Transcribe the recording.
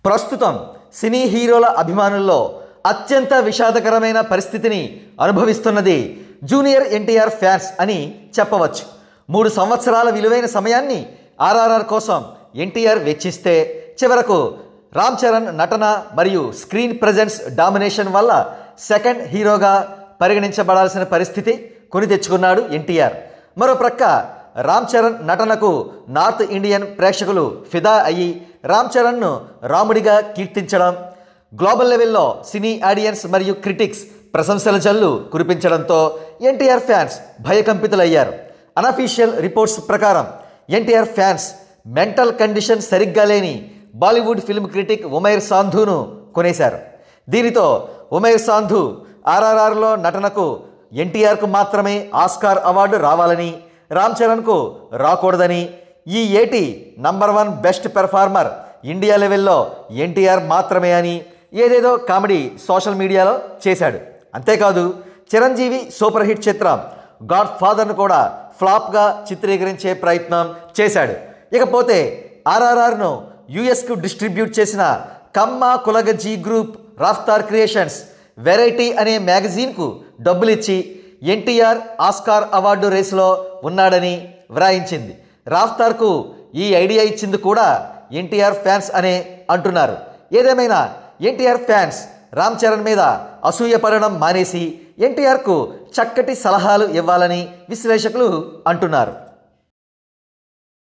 ప్రస్తుతం సినీ హీరోల అభిమానుల్లో అత్యంత విషాదకరమైన పరిస్థితిని అనుభవిస్తున్నది జూనియర్ ఎన్టీఆర్ ఫ్యాన్స్ అని చెప్పవచ్చు మూడు సంవత్సరాల విలువైన సమయాన్ని ఆర్ఆర్ఆర్ కోసం ఎన్టీఆర్ వెచ్చిస్తే చివరకు రామ్ చరణ్ నటన మరియు స్క్రీన్ ప్రజెన్స్ డామినేషన్ వల్ల సెకండ్ హీరోగా పరిగణించబడాల్సిన పరిస్థితి కొని తెచ్చుకున్నాడు ఎన్టీఆర్ మరో ప్రక్క రామ్ చరణ్ నటనకు నార్త్ ఇండియన్ ప్రేక్షకులు ఫిదా అయ్యి రామ్ చరణ్ను రాముడిగా కీర్తించడం గ్లోబల్ లెవెల్లో సినీ ఆడియన్స్ మరియు క్రిటిక్స్ ప్రశంసల జల్లు కురిపించడంతో ఎన్టీఆర్ ఫ్యాన్స్ భయకంపితులయ్యారు అనఫీషియల్ రిపోర్ట్స్ ప్రకారం ఎన్టీఆర్ ఫ్యాన్స్ మెంటల్ కండిషన్ సరిగ్గా లేని బాలీవుడ్ ఫిల్మ్ క్రిటిక్ ఉమైర్ సాంధును కొనేశారు దీనితో ఉమైర్ సాంధు ఆర్ఆర్ఆర్లో నటనకు ఎన్టీఆర్కు మాత్రమే ఆస్కార్ అవార్డు రావాలని రామ్ చరణ్కు రాకూడదని ఈ ఏటి number one best performer India లెవెల్లో ఎన్టీఆర్ మాత్రమే అని ఏదేదో కామెడీ సోషల్ మీడియాలో చేశాడు అంతేకాదు చిరంజీవి సూపర్ హిట్ చిత్రం గాడ్ ఫాదర్ను కూడా ఫ్లాప్గా చిత్రీకరించే ప్రయత్నం చేశాడు ఇకపోతే ఆర్ఆర్ఆర్ను యుఎస్కు డిస్ట్రిబ్యూట్ చేసిన కమ్మ కులగజీ గ్రూప్ రాఫ్తార్ క్రియేషన్స్ వెరైటీ అనే మ్యాగజీన్కు డబ్బులిచ్చి ఎన్టీఆర్ ఆస్కార్ అవార్డు రేసులో ఉన్నాడని వ్రాయించింది రాఫ్తార్కు ఈ ఐడియా ఇచ్చింది కూడా ఎన్టీఆర్ ఫ్యాన్స్ అనే అంటున్నారు ఏదేమైనా ఎన్టీఆర్ ఫ్యాన్స్ రామ్ చరణ్ మీద అసూయ పడడం మానేసి ఎన్టీఆర్కు చక్కటి సలహాలు ఇవ్వాలని విశ్లేషకులు అంటున్నారు